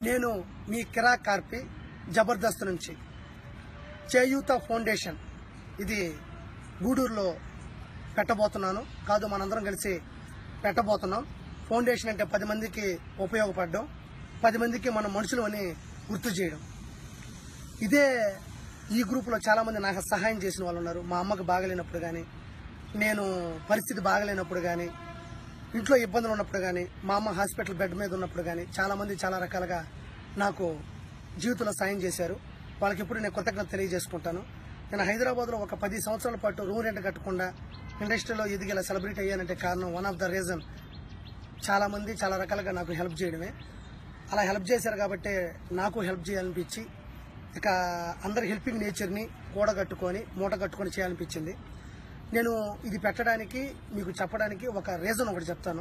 నేను మీ కిరా కార్పి జబర్దస్త్ నుంచి చేయూత ఫౌండేషన్ ఇది గూడూరులో పెట్టబోతున్నాను కాదు మనందరం కలిసి పెట్టబోతున్నాం ఫౌండేషన్ అంటే పది మందికి ఉపయోగపడడం పది మందికి మన మనుషులు అని గుర్తు చేయడం ఇదే ఈ గ్రూపులో చాలా మంది నాకు సహాయం చేసిన వాళ్ళు ఉన్నారు మా అమ్మకు బాగలేనప్పుడు కానీ నేను పరిస్థితి బాగలేనప్పుడు కానీ ఇంట్లో ఇబ్బందులు ఉన్నప్పుడు కానీ మా అమ్మ హాస్పిటల్ బెడ్ మీద ఉన్నప్పుడు కానీ చాలా మంది చాలా రకాలుగా నాకు జీవితంలో సాయం చేశారు వాళ్ళకి ఎప్పుడు నేను కృతజ్ఞత తెలియజేసుకుంటాను నేను హైదరాబాద్లో ఒక పది సంవత్సరాల పాటు రూమ్ రెంట్ కట్టకుండా ఇండస్ట్రీలో ఎదిగేలా సెలబ్రేట్ అయ్యానంటే కారణం వన్ ఆఫ్ ద రీజన్ చాలా మంది చాలా రకాలుగా నాకు హెల్ప్ చేయడమే అలా హెల్ప్ చేశారు కాబట్టి నాకు హెల్ప్ చేయాలనిపించి ఇక అందరి హెల్పింగ్ నేచర్ని కూడగట్టుకొని మూట కట్టుకొని చేయాలనిపించింది నేను ఇది పెట్టడానికి మీకు చెప్పడానికి ఒక రీజన్ ఒకటి చెప్తాను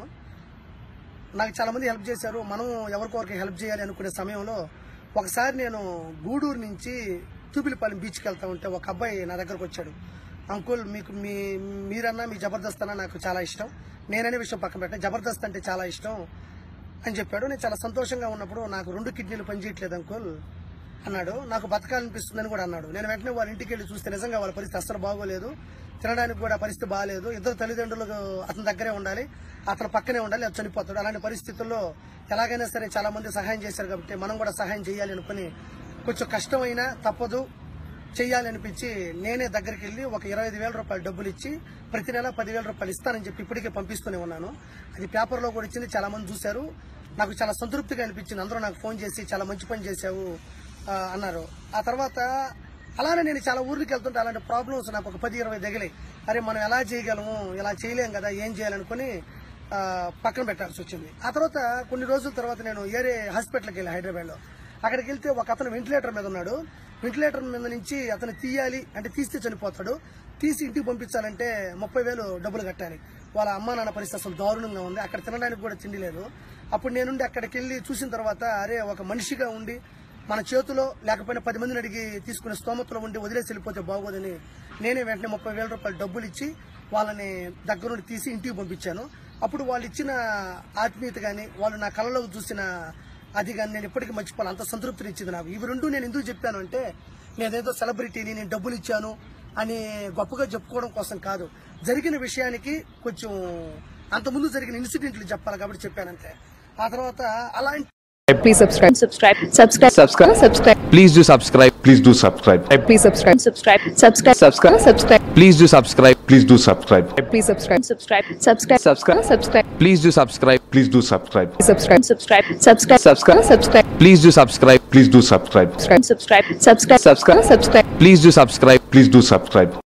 నాకు చాలా మంది హెల్ప్ చేశారు మనం ఎవరికొరికి హెల్ప్ చేయాలి అనుకునే సమయంలో ఒకసారి నేను గూడూరు నుంచి తూపిలిపాలెం బీచ్కి వెళ్తా ఉంటే ఒక అబ్బాయి నా దగ్గరకు వచ్చాడు అంకుల్ మీకు మీ మీరన్నా మీ జబర్దస్త్ అన్నా నాకు చాలా ఇష్టం నేననే విషయం పక్కన పెట్టాను జబర్దస్త్ అంటే చాలా ఇష్టం అని చెప్పాడు నేను చాలా సంతోషంగా ఉన్నప్పుడు నాకు రెండు కిడ్నీలు పనిచేయట్లేదు అంకుల్ అన్నాడు నాకు బతకాలనిపిస్తుందని కూడా అన్నాడు నేను వెంటనే వాళ్ళ ఇంటికి వెళ్ళి చూస్తే నిజంగా వాళ్ళ పరిస్థితి అస్సలు బాగోలేదు తినడానికి కూడా పరిస్థితి బాగాలేదు ఇద్దరు తల్లిదండ్రులు అతని దగ్గరే ఉండాలి అతను పక్కనే ఉండాలి అది చనిపోతాడు అలాంటి పరిస్థితుల్లో ఎలాగైనా సరే చాలా మంది సహాయం చేశారు కాబట్టి మనం కూడా సహాయం చేయాలి అనుకుని కొంచెం కష్టమైనా తప్పదు చెయ్యాలి అనిపించి నేనే దగ్గరికి వెళ్ళి ఒక ఇరవై ఐదు వేల రూపాయలు డబ్బులు ఇచ్చి ప్రతి నెల పదివేల రూపాయలు ఇస్తానని చెప్పి ఇప్పటికే పంపిస్తూనే ఉన్నాను అది పేపర్లో కూడా ఇచ్చింది చాలా మంది చూశారు నాకు చాలా సంతృప్తిగా అనిపించింది అందరూ నాకు ఫోన్ చేసి చాలా మంచి పని చేశావు ఆ, అన్నారు ఆ తర్వాత అలానే నేను చాలా ఊరికి వెళ్తుంటే అలాంటి ప్రాబ్లమ్స్ నాకు ఒక పది ఇరవై తగిలాయి అరే మనం ఎలా చేయగలము ఇలా చేయలేం కదా ఏం చేయాలనుకుని ఆ, పక్కన పెట్టాల్సి వచ్చింది ఆ తర్వాత కొన్ని రోజుల తర్వాత నేను ఏరే హాస్పిటల్కి వెళ్ళి హైదరాబాద్లో అక్కడికి వెళ్తే ఒక అతను వెంటిలేటర్ మీద ఉన్నాడు వెంటిలేటర్ మీద నుంచి అతను తీయాలి అంటే తీస్తే చనిపోతాడు తీసి ఇంటికి పంపించాలంటే ముప్పై వేలు డబ్బులు కట్టాలి వాళ్ళ అమ్మ నాన్న పరిస్థితి అసలు దారుణంగా ఉంది అక్కడ తినడానికి కూడా తిండి లేదు అప్పుడు నేనుండి అక్కడికి వెళ్ళి చూసిన తర్వాత అరే ఒక మనిషిగా ఉండి మన చేతిలో లేకపోయినా పది మందిని అడిగి తీసుకునే స్తోమతలో ఉండి వదిలేసి వెళ్ళిపోతే బాగోదని నేనే వెంటనే ముప్పై వేల రూపాయలు డబ్బులు ఇచ్చి వాళ్ళని దగ్గర నుండి తీసి ఇంటికి పంపించాను అప్పుడు వాళ్ళు ఇచ్చిన ఆత్మీయత కానీ వాళ్ళు నా కళ్ళలో చూసిన అది కానీ నేను ఎప్పటికీ మర్చిపోవాలి అంత సంతృప్తిని ఇచ్చింది నాకు ఇవి రెండు నేను ఎందుకు చెప్పాను అంటే నేనేదో సెలబ్రిటీని నేను డబ్బులు ఇచ్చాను అని గొప్పగా చెప్పుకోవడం కోసం కాదు జరిగిన విషయానికి కొంచెం అంతకుముందు జరిగిన ఇన్సిడెంట్లు చెప్పాలి కాబట్టి చెప్పానంతే ఆ తర్వాత అలాంటి Please subscribe. Subscribe. Subscribe. Subscribe. Subscribe. Please do subscribe. Please do subscribe. Please subscribe. Subscribe. Subscribe. Subscribe. Subscribe. Please do subscribe. Please do subscribe. Please subscribe. Subscribe. Subscribe. Subscribe. Subscribe. Please do subscribe. Please do subscribe. Subscribe. Subscribe. Subscribe. Subscribe. Subscribe. Please do subscribe. Please do subscribe. Subscribe. Subscribe. Subscribe. Subscribe. Subscribe. Please do subscribe. Please do subscribe.